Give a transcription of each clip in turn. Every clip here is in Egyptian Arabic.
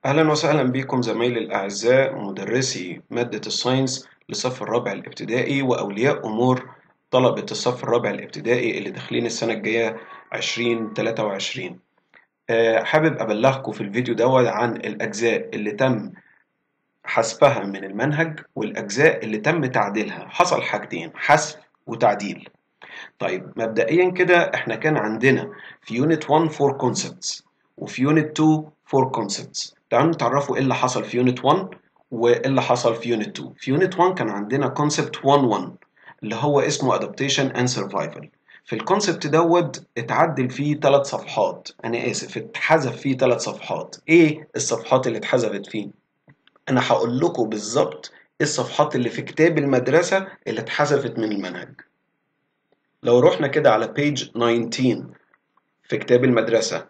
أهلا وسهلا بكم زمايلي الأعزاء مدرسي مادة الساينس للصف الرابع الابتدائي وأولياء أمور طلبة الصف الرابع الابتدائي اللي داخلين السنة الجاية 2023 أه حابب أبلغكم في الفيديو دوت عن الأجزاء اللي تم حذفها من المنهج والأجزاء اللي تم تعديلها حصل حاجتين حذف وتعديل طيب مبدئيا كده احنا كان عندنا في يونت 1 4 concepts وفي يونت 2 4 concepts تعالوا نتعرفوا ايه اللي حصل في يونت 1 وايه اللي حصل في يونت 2 في يونت 1 كان عندنا concept 1 1 اللي هو اسمه adaptation and survival في الكونسبت دوت اتعدل فيه ثلاث صفحات انا اسف اتحذف فيه ثلاث صفحات ايه الصفحات اللي اتحذفت فيه انا هقول لكم بالظبط ايه الصفحات اللي في كتاب المدرسه اللي اتحذفت من المنهج لو رحنا كده على page 19 في كتاب المدرسة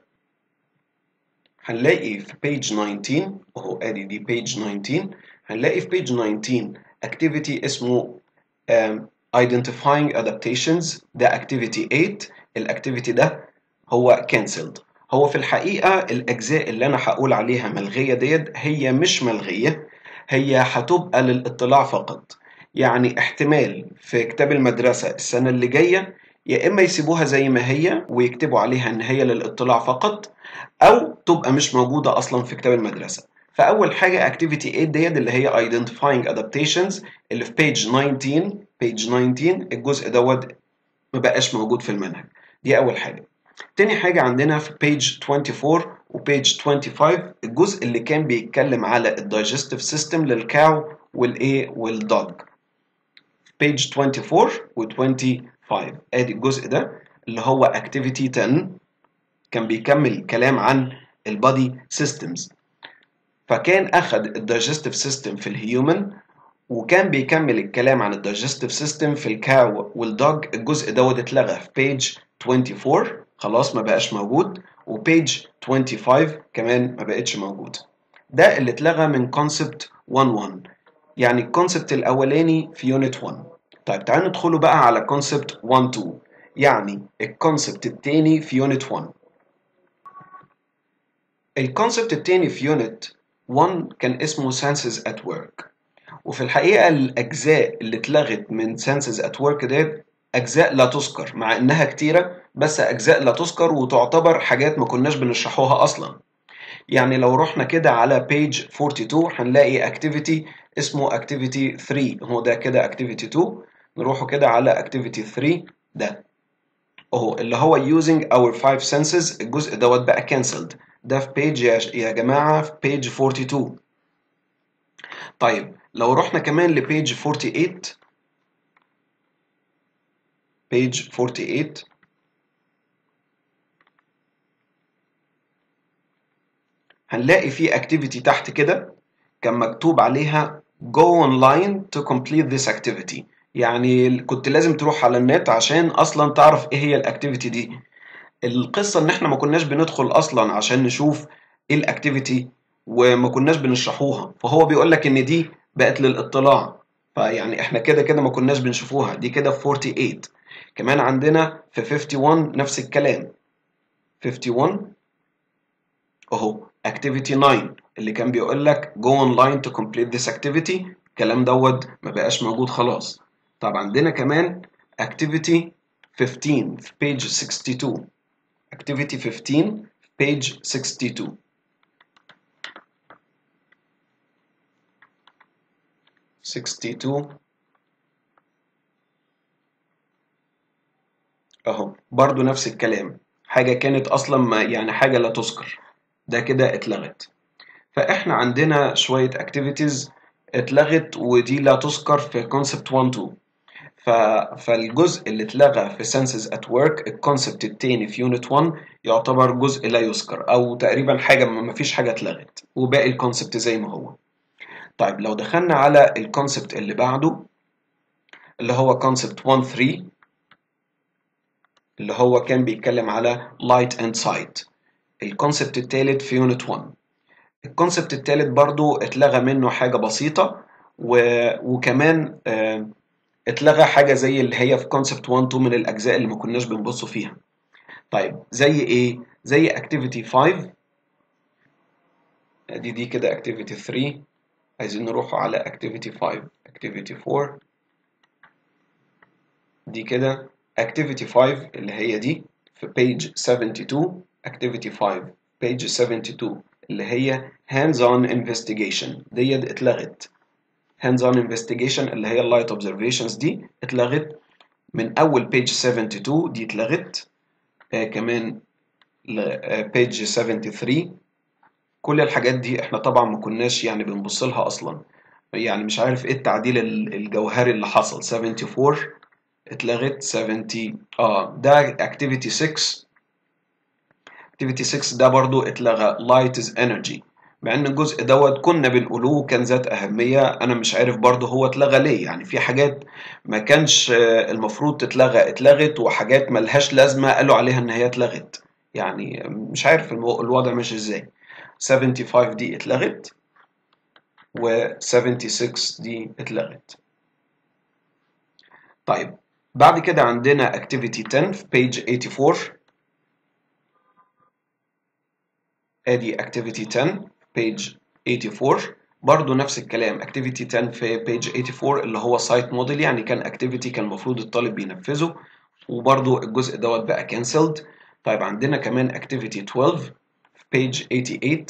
هنلاقي في page 19 اهو ادي دي page 19 هنلاقي في page 19 activity اسمه um, identifying adaptations ده activity 8 الاكتيفيتي ده هو cancelled هو في الحقيقة الأجزاء اللي أنا هقول عليها ملغية ديت هي مش ملغية هي هتبقى للاطلاع فقط يعني احتمال في كتاب المدرسة السنة اللي جاية يا إما يسيبوها زي ما هي ويكتبوا عليها إن هي للاطلاع فقط أو تبقى مش موجودة أصلا في كتاب المدرسة فأول حاجة Activity 8 ديت اللي هي Identifying Adaptations اللي في page 19 page 19 الجزء دوت ما بقاش موجود في المنهج دي أول حاجة تاني حاجة عندنا في page 24 وبيج 25 الجزء اللي كان بيتكلم على الدايجستيف سيستم للكاو والايه والدوج page 24 و 25 ادي الجزء ده اللي هو activity 10 كان بيكمل كلام عن البادي سيستمز فكان اخد الدايجستيف سيستم في الهيومن وكان بيكمل الكلام عن الدايجستيف سيستم في الكاو والدوج الجزء دوت اتلغى في page 24 خلاص ما بقاش موجود وبيج 25 كمان ما بقتش موجوده ده اللي اتلغى من كونسبت 1 1 يعني الكونسبت الاولاني في يونت 1 طيب تعالوا ندخلوا بقى على كونسبت 1 2 يعني الكونسبت التاني في يونت 1 الكونسبت التاني في يونت 1 كان اسمه senses at work وفي الحقيقة الأجزاء اللي اتلغت من senses at work ده أجزاء لا تذكر مع إنها كتيرة بس أجزاء لا تذكر وتعتبر حاجات ما كناش بنشرحوها أصلا يعني لو رحنا كده على page 42 هنلاقي activity اسمه activity 3 هو ده كده activity 2 نروحوا كده على activity 3 ده اهو اللي هو using our five senses الجزء دوت بقى cancelled ده في page يا, يا جماعة في page 42 طيب لو رحنا كمان لبيج 48 page 48 هنلاقي في activity تحت كده كان مكتوب عليها go online to complete this activity يعني كنت لازم تروح على النت عشان اصلا تعرف ايه هي الاكتيفيتي دي القصة ان احنا ما كناش بندخل اصلا عشان نشوف ايه الاكتيفيتي وما كناش بنشرحوها فهو بيقول لك ان دي بقت للاطلاع فيعني احنا كده كده ما كناش بنشوفوها دي كده في 48 كمان عندنا في 51 نفس الكلام 51 اهو activity 9 اللي كان بيقول لك go online to complete this activity الكلام دوت ما بقاش موجود خلاص طب عندنا كمان activity 15 في page 62 activity 15 في page 62 62 اهو برضو نفس الكلام حاجة كانت أصلا ما يعني حاجة لا تذكر ده كده اتلغت فإحنا عندنا شوية activities اتلغت ودي لا تذكر في concept 1 2 ف... فالجزء اللي اتلغى في senses at work الكونسبت التاني في unit 1 يعتبر جزء لا يذكر أو تقريبا حاجة ما فيش حاجة اتلغت وباقي الكونسبت زي ما هو طيب لو دخلنا على الكونسبت اللي بعده اللي هو concept 1 3 اللي هو كان بيتكلم على light and sight الكونسبت الثالث في يونت 1 الكونسبت الثالث برضو اتلغى منه حاجة بسيطة و... وكمان آه اتلغى حاجة زي اللي هي في كونسبت 1 2 من الأجزاء اللي ما كناش بنبص فيها طيب زي ايه؟ زي activity 5 ادي دي كده activity 3 عايزين نروح على activity 5 activity 4 دي كده activity 5 اللي هي دي في page 72 activity 5 page 72 اللي هي hands on investigation دي اتلغت hands on investigation اللي هي اللايت observations دي اتلغت من اول page 72 دي اتلغت آه كمان آه page 73 كل الحاجات دي احنا طبعا ما كناش يعني بنبص لها اصلا يعني مش عارف ايه التعديل الجوهري اللي حصل 74 اتلغت 70 اه ده activity 6 activity 6 ده برضو اتلغى light is energy مع ان الجزء دوت كنا بنقولوه كان ذات اهميه انا مش عارف برضو هو اتلغى ليه يعني في حاجات ما كانش المفروض تتلغى اتلغت وحاجات ملهاش لازمه قالوا عليها ان هي اتلغت يعني مش عارف الوضع ماشي ازاي 75 دي اتلغت و 76 دي اتلغت طيب بعد كده عندنا activity 10 في page 84 ادي activity 10 page 84 برضو نفس الكلام activity 10 في page 84 اللي هو site model يعني كان activity كان المفروض الطالب بينفذه وبرضو الجزء دوت بقى cancelled طيب عندنا كمان activity 12 في page 88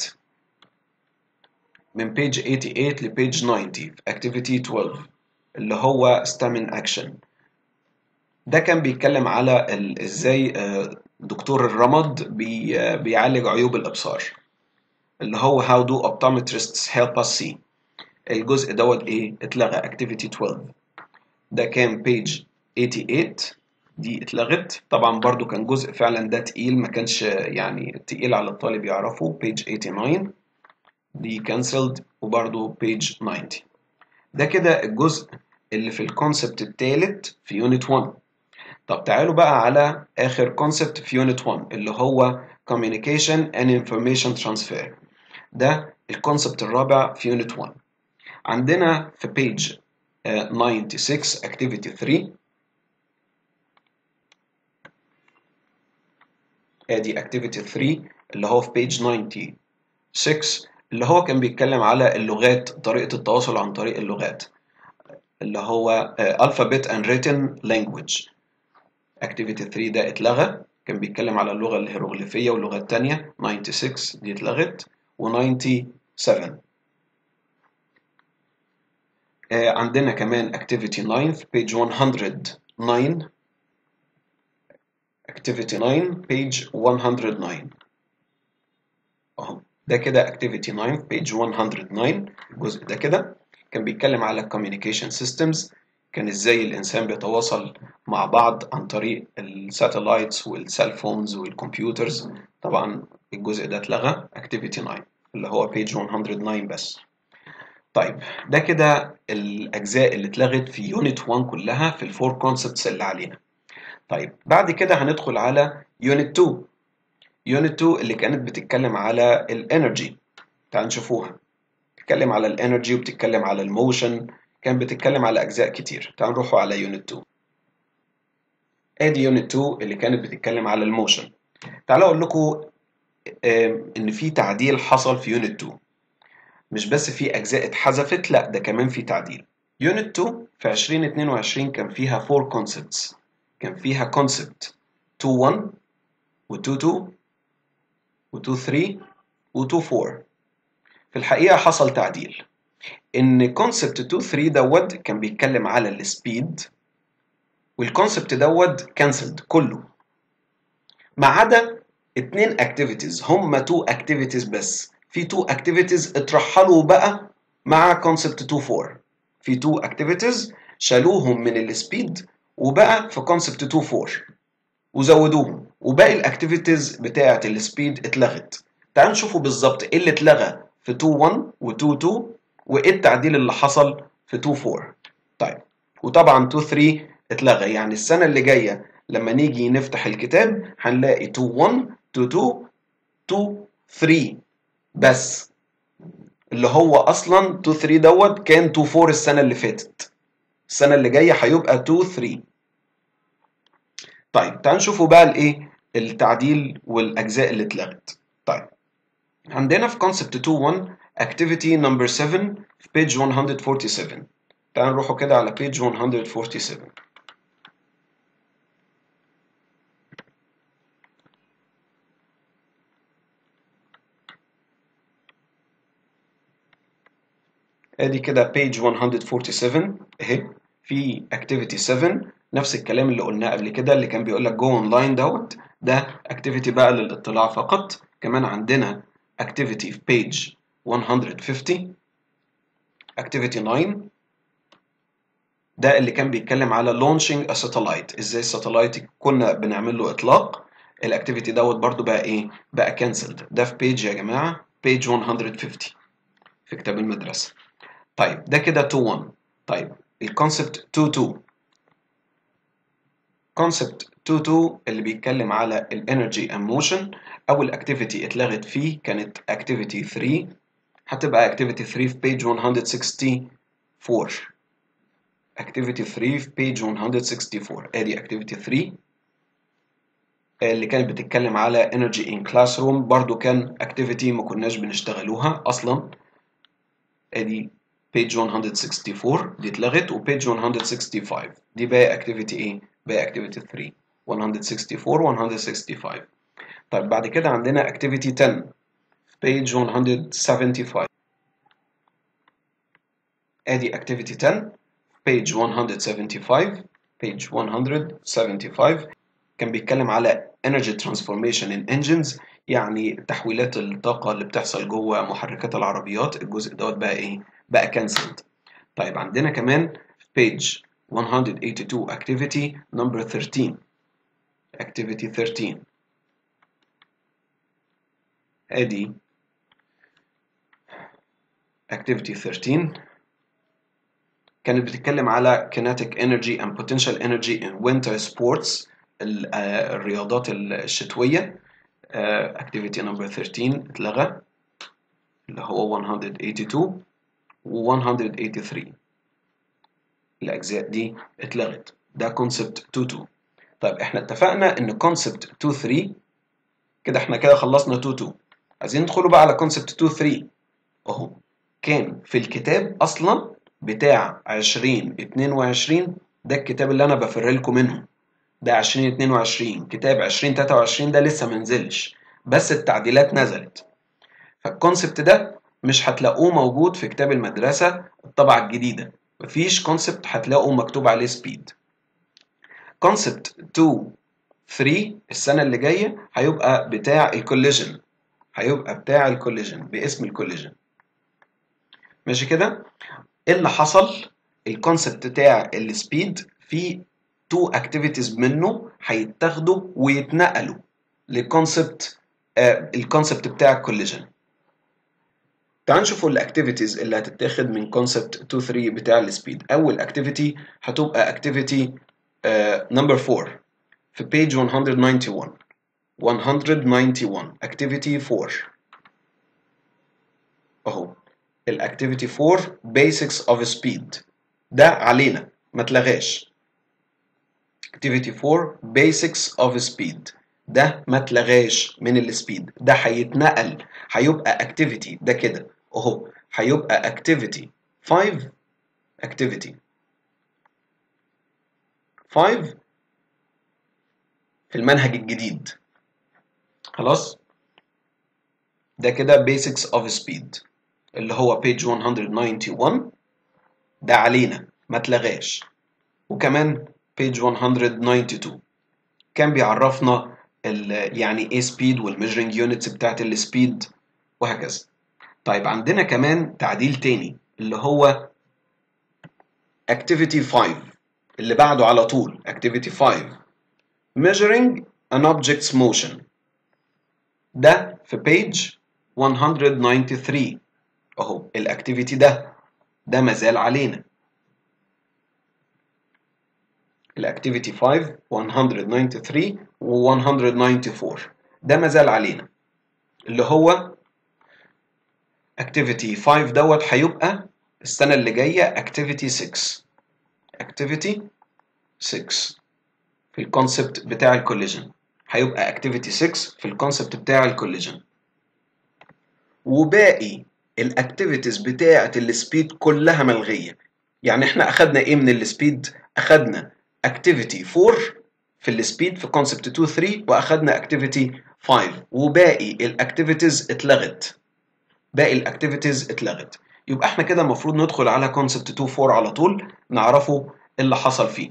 من page 88 ل page 90 في activity 12 اللي هو stamin action ده كان بيتكلم على ازاي دكتور الرمد بي بيعالج عيوب الابصار اللي هو how do optometrists help us see الجزء دوت ايه اتلغى activity 12 ده كان page 88 دي اتلغت طبعا برضو كان جزء فعلا ده تقيل ما كانش يعني تقيل على الطالب يعرفه page 89 دي cancelled وبرضو page 90 ده كده الجزء اللي في الكونسبت الثالث في يونت 1 طب تعالوا بقى على آخر كونسبت في يونت 1 اللي هو communication and information transfer ده الكونسبت الرابع في يونت 1 عندنا في page 96 activity 3 ادي activity 3 اللي هو في page 96 اللي هو كان بيتكلم على اللغات طريقة التواصل عن طريق اللغات اللي هو alphabet and written language activity 3 ده اتلغى كان بيتكلم على اللغة الهيروغليفية واللغة التانية 96 دي اتلغت و 97 آه عندنا كمان activity 9 في page 109 activity 9 page 109 اهو ده كده activity 9 في page 109 الجزء ده كده كان بيتكلم على communication systems كان ازاي الانسان بيتواصل مع بعض عن طريق الساتلايتس والسيل فونز والكمبيوترز طبعا الجزء ده اتلغى activity 9 اللي هو page 109 بس طيب ده كده الاجزاء اللي اتلغت في يونت 1 كلها في الفور كونسبتس اللي علينا طيب بعد كده هندخل على يونت 2 يونت 2 اللي كانت بتتكلم على الانرجي تعال نشوفوها بتتكلم على الانرجي وبتتكلم على الموشن كان بتتكلم على اجزاء كتير تعال نروحوا على يونت 2 ادي يونت 2 اللي كانت بتتكلم على الموشن تعالوا اقول لكم ان في تعديل حصل في يونت 2 مش بس في اجزاء اتحذفت لا ده كمان في تعديل يونت 2 في 2022 كان فيها 4 كونسبتس كان فيها كونسبت 2 1 و 2 2 و 2 3 و 2 4 في الحقيقة حصل تعديل ان كونسبت 2 3 دوت كان بيتكلم على السبيد والكونسبت دوت كانسلد كله ما عدا اتنين اكتيفيتيز هما تو اكتيفيتيز بس في تو اكتيفيتيز اترحلوا بقى مع كونسبت 2 4 في تو اكتيفيتيز شالوهم من السبيد وبقى في كونسبت 2 4 وزودوهم وباقي الاكتيفيتيز بتاعه السبيد اتلغت تعالوا نشوفوا بالظبط ايه اللي اتلغى في 2 1 و 2 2 وايه التعديل اللي حصل في 2 4 طيب وطبعا 2 3 اتلغى يعني السنه اللي جايه لما نيجي نفتح الكتاب هنلاقي 2 1 2 2 2 3 بس اللي هو اصلا 2 3 دوت كان 2 4 السنه اللي فاتت السنه اللي جايه هيبقى 2 3 طيب تعال نشوفوا بقى الايه التعديل والاجزاء اللي اتلغت طيب عندنا في concept 2.1 activity number 7 في page 147 تعال نروحوا كده على page 147 ادي كده page 147 اهي في activity 7 نفس الكلام اللي قلناه قبل كده اللي كان بيقول لك جو اونلاين دوت ده activity بقى للاطلاع فقط كمان عندنا activity في page 150 activity 9 ده اللي كان بيتكلم على launching a satellite ازاي الساتلايت كنا بنعمل له اطلاق الاكتيفيتي دوت برضو بقى ايه بقى cancelled ده في page يا جماعه page 150 في كتاب المدرسه طيب ده كده 2 1 طيب الكونسبت 2 2 كونسبت 2 2 اللي بيتكلم على الانرجي اند موشن اول اكتيفيتي اتلغت فيه كانت اكتيفيتي 3 هتبقى اكتيفيتي 3 في بيج 164 اكتيفيتي 3 في بيج 164 ادي اكتيفيتي 3 اللي كانت بتتكلم على انرجي ان كلاس روم برضو كان اكتيفيتي ما كناش بنشتغلوها اصلا ادي page 164 دي اتلغت و page 165 دي باقي activity ايه؟ باقي activity 3 164 165 طيب بعد كده عندنا activity 10 page 175 ادي activity 10 page 175 page 175 كان بيتكلم على energy transformation in engines يعني تحويلات الطاقة اللي بتحصل جوه محركات العربيات الجزء دوت بقى ايه؟ بقى cancelled طيب عندنا كمان page 182 activity number 13 activity 13 ادي activity 13 كانت بتتكلم على kinetic energy and potential energy in winter sports الرياضات الشتوية activity number 13 اتلغى اللي هو 182 و 183 الأجزاء دي اتلغت ده كونسبت 2 2 طيب احنا اتفقنا ان كونسبت 2 3 كده احنا كده خلصنا 2 2 عايزين ندخلوا بقى على كونسبت 2 3 اهو كان في الكتاب اصلا بتاع 2022 ده الكتاب اللي انا بفر لكم منه ده 2022 كتاب 2023 ده لسه منزلش بس التعديلات نزلت فالكونسبت ده مش هتلاقوه موجود في كتاب المدرسة الطبعة الجديدة مفيش كونسبت هتلاقوا مكتوب عليه سبيد كونسبت 2 3 السنة اللي جاية هيبقى بتاع الكوليجن هيبقى بتاع الكوليجن باسم الكوليجن ماشي كده ايه اللي حصل الكونسبت بتاع السبيد في تو اكتيفيتيز منه هيتاخدوا ويتنقلوا للكونسبت آه الكونسبت بتاع الكوليجن تعال نشوفوا الاكتيفيتيز اللي هتتاخد من كونسبت 2 3 بتاع السبيد اول اكتيفيتي هتبقى اكتيفيتي نمبر 4 في page 191 191 activity 4 اهو الاكتيفيتي 4 basics of speed ده علينا ما اتلغاش activity 4 basics of speed ده ما اتلغاش من السبيد ده هيتنقل هيبقى activity ده كده اهو هيبقى activity 5 activity 5 في المنهج الجديد خلاص ده كده basics of speed اللي هو page 191 ده علينا ما اتلغاش وكمان page 192 كان بيعرفنا يعني ايه سبيد والميجرنج يونتس بتاعت السبيد وهكذا طيب عندنا كمان تعديل تاني اللي هو activity 5 اللي بعده على طول activity 5 measuring an object's motion ده في page 193 اهو الاكتيفيتي ده ده مازال علينا الاكتيفيتي 5 193 و 194 ده مازال علينا اللي هو اكتيفيتي 5 دوت هيبقى السنة اللي جاية اكتيفيتي 6 اكتيفيتي 6 في الكونسبت بتاع الكوليجن هيبقى اكتيفيتي 6 في الكونسبت بتاع الكوليجن وباقي الاكتيفيتيز بتاعه السبيد كلها ملغيه يعني احنا اخدنا ايه من السبيد اخدنا اكتيفيتي 4 في السبيد في كونسبت 2 3 واخدنا اكتيفيتي 5 وباقي الاكتيفيتيز اتلغت باقي الاكتيفيتيز اتلغت يبقى احنا كده المفروض ندخل على كونسبت 2 4 على طول نعرفه اللي حصل فيه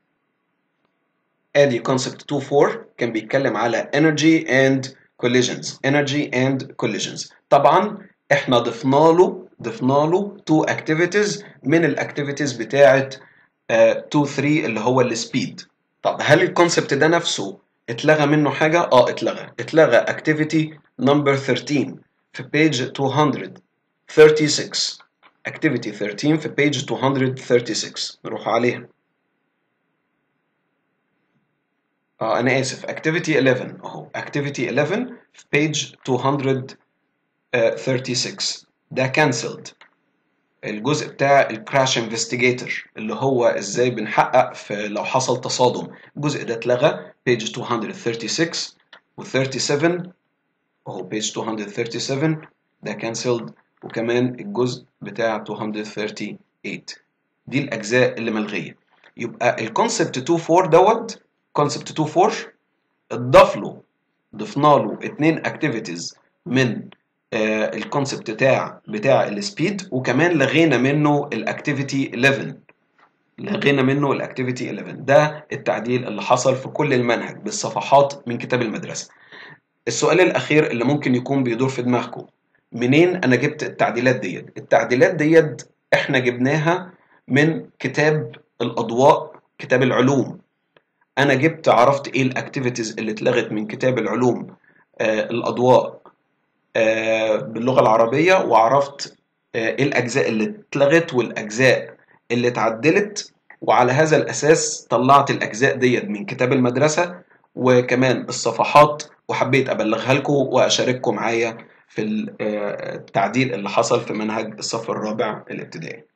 ادي كونسبت 2 4 كان بيتكلم على energy and collisions energy and collisions طبعا احنا ضفنا له ضفنا له تو اكتيفيتيز من الاكتيفيتيز بتاعه 2 3 اللي هو السبيد طب هل الكونسبت ده نفسه اتلغى منه حاجه اه اتلغى اتلغى اكتيفيتي نمبر 13 في بيج 236 اكتيفيتي 13 في بيج 236 نروح عليها اه انا اسف اكتيفيتي 11 اهو اكتيفيتي 11 في بيج 236 ده كانسلد الجزء بتاع الكراش انفستيجيتور اللي هو ازاي بنحقق في لو حصل تصادم الجزء ده اتلغى بيج 236 و37 اهو بيج 237 ده كانسلد وكمان الجزء بتاع 238 دي الاجزاء اللي ملغيه يبقى الكونسبت 2 4 دوت كونسبت 2 4 اتضاف له ضفنا له اتنين اكتيفيتيز من آه الكونسبت بتاع بتاع السبيد وكمان لغينا منه الاكتيفيتي 11 لغينا منه الاكتيفيتي 11 ده التعديل اللي حصل في كل المنهج بالصفحات من كتاب المدرسه السؤال الاخير اللي ممكن يكون بيدور في دماغكم منين انا جبت التعديلات ديت التعديلات ديت احنا جبناها من كتاب الاضواء كتاب العلوم انا جبت عرفت ايه الاكتيفيتيز اللي اتلغت من كتاب العلوم آه الاضواء آه باللغه العربيه وعرفت آه ايه الاجزاء اللي اتلغت والاجزاء اللي اتعدلت وعلى هذا الاساس طلعت الاجزاء ديت من كتاب المدرسه وكمان الصفحات وحبيت ابلغها لكم واشارككم معايا في التعديل اللي حصل في منهج الصف الرابع الابتدائي